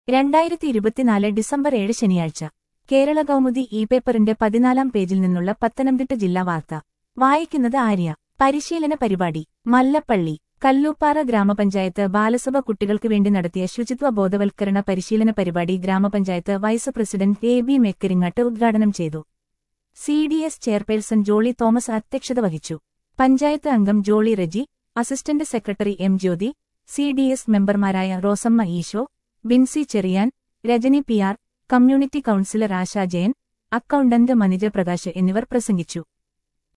രണ്ടായിരത്തി ഇരുപത്തിനാല് ഡിസംബർ ഏഴ് ശനിയാഴ്ച കേരള കൗമുദി ഇ പേപ്പറിന്റെ പതിനാലാം പേജിൽ നിന്നുള്ള പത്തനംതിട്ട ജില്ലാ വാർത്ത വായിക്കുന്നത് ആര്യ പരിശീലന പരിപാടി മല്ലപ്പള്ളി കല്ലൂപ്പാറ ഗ്രാമപഞ്ചായത്ത് ബാലസഭ കുട്ടികൾക്ക് വേണ്ടി നടത്തിയ ശുചിത്വ ബോധവൽക്കരണ പരിശീലന പരിപാടി grama panchayat vice president A B Mekkaringatt ഉദ്ഘാടനം ചെയ്തു C D S chairperson Jolly Thomas അധ്യക്ഷത വഹിച്ചു പഞ്ചായത്ത് അംഗം Jolly Reji assistant secretary M Jyothi C D S മെമ്പർമാരായ Rosamma Eesho Bincy Cherian Rajani P R community councillor Asha Jayan accountant Manija Prakash എന്നിവർ പ്രസംഗിച്ചു